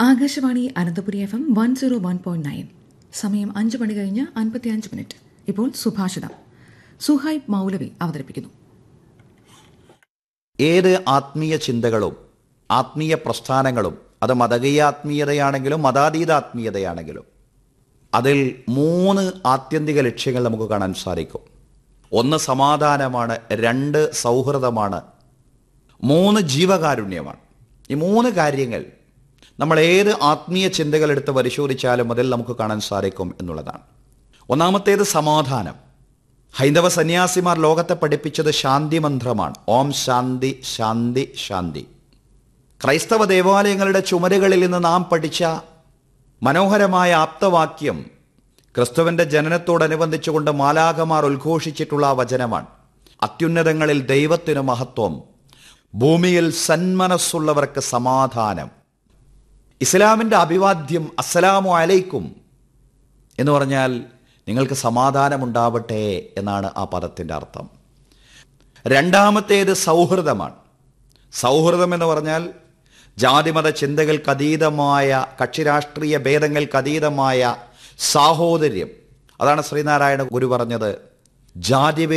Akashvani Ananthapuri F M one zero one point nine സമയം അഞ്ച് മണി കഴിഞ്ഞ് അൻപത്തിയഞ്ച് മിനിറ്റ് ഇപ്പോൾ സുഭാഷിതം സുഹൈബ് മൗലവി അവതരിപ്പിക്കുന്നു ഏത് ആത്മീയ ചിന്തകളും ആത്മീയ പ്രസ്ഥാനങ്ങളും അത് മതകീയ ആത്മീയതയാണെങ്കിലും മതാതീത ആത്മീയതയാണെങ്കിലും അതിൽ മൂന്ന് ആത്യന്തിക ലക്ഷ്യങ്ങൾ നമുക്ക് കാണാൻ സാധിക്കും ഒന്ന് സമാധാനമാണ് രണ്ട് സൗഹൃദമാണ് മൂന്ന് ജീവകാരുണ്യമാണ് ഈ മൂന്ന് കാര്യങ്ങൾ നമ്മൾ ഏത് ആത്മീയ ചിന്തകൾ എടുത്ത് പരിശോധിച്ചാലും അതിൽ നമുക്ക് കാണാൻ സാധിക്കും എന്നുള്ളതാണ് ഒന്നാമത്തേത് സമാധാനം ഹൈന്ദവ സന്യാസിമാർ ലോകത്തെ പഠിപ്പിച്ചത് ശാന്തി മന്ത്രമാണ് ഓം ശാന്തി ശാന്തി ശാന്തി ക്രൈസ്തവ ദേവാലയങ്ങളുടെ ചുമരുകളിൽ നിന്ന് നാം പഠിച്ച മനോഹരമായ ആപ്തവാക്യം ക്രിസ്തുവിന്റെ ജനനത്തോടനുബന്ധിച്ചുകൊണ്ട് മാലാകമാർ ഉദ്ഘോഷിച്ചിട്ടുള്ള ആ വചനമാണ് അത്യുന്നതങ്ങളിൽ ദൈവത്തിനു മഹത്വം ഭൂമിയിൽ സന്മനസ്സുള്ളവർക്ക് സമാധാനം ഇസ്ലാമിന്റെ അഭിവാദ്യം അസ്സലാമു അലൈക്കും എന്ന് പറഞ്ഞാൽ നിങ്ങൾക്ക് സമാധാനമുണ്ടാവട്ടെ എന്നാണ് ആ പദത്തിൻ്റെ അർത്ഥം രണ്ടാമത്തേത് സൗഹൃദമാണ് സൗഹൃദം എന്ന് പറഞ്ഞാൽ ജാതിമത ചിന്തകൾക്കതീതമായ കക്ഷിരാഷ്ട്രീയ ഭേദങ്ങൾക്കതീതമായ സാഹോദര്യം അതാണ് ശ്രീനാരായണ ഗുരു പറഞ്ഞത് ജാതി